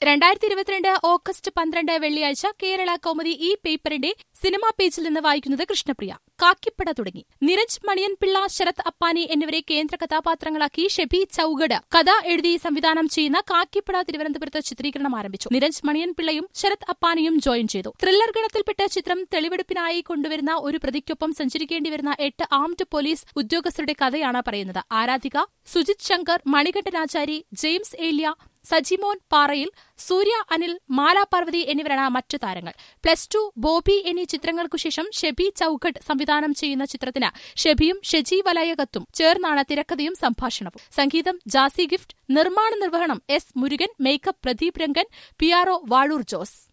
രണ്ടായിരത്തി ഇരുപത്തിരണ്ട് ഓഗസ്റ്റ് പന്ത്രണ്ട് വെള്ളിയാഴ്ച കേരള കൗമുദി ഈ പേപ്പറിന്റെ സിനിമാ പേജിൽ നിന്ന് വായിക്കുന്നത് കൃഷ്ണപ്രിയ കാക്കിപ്പട തുടങ്ങി നിരജ് മണിയൻപിള്ള ശരത് അപ്പാനി എന്നിവരെ കേന്ദ്ര കഥാപാത്രങ്ങളാക്കി ഷെബി ചൌഗഡ് കഥ എഴുതി സംവിധാനം ചെയ്യുന്ന കാക്കിപ്പട തിരുവനന്തപുരത്ത് ചിത്രീകരണം ആരംഭിച്ചു നിരജ് മണിയൻപിള്ളയും ശരത് അപ്പാനിയും ജോയിൻ ചെയ്തു ത്രില്ലർ ഗണത്തിൽപ്പെട്ട ചിത്രം തെളിവെടുപ്പിനായി കൊണ്ടുവരുന്ന ഒരു പ്രതിക്കൊപ്പം സഞ്ചരിക്കേണ്ടി വരുന്ന എട്ട് ആംഡ് പോലീസ് ഉദ്യോഗസ്ഥരുടെ കഥയാണ് പറയുന്നത് ആരാധിക സുജിത് ശങ്കർ മണികണ്ഠനാചാരി ജെയിംസ് ഏലിയ സജിമോൻ പാറയിൽ സൂര്യ അനിൽ മാല പാർവതി എന്നിവരാണ് മറ്റു താരങ്ങൾ പ്ലസ് ടു ബോബി എന്നീ ചിത്രങ്ങൾക്കു ശേഷം ഷെബി ചൌഘട്ട് സംവിധാനം ചെയ്യുന്ന ചിത്രത്തിന് ഷെബിയും ഷെജി വലയകത്തും ചേർന്നാണ് തിരക്കഥയും സംഭാഷണവും സംഗീതം ജാസി ഗിഫ്റ്റ് നിർമ്മാണ നിർവഹണം S Murugan makeup Pradeep Rangan P R O Valoor Jose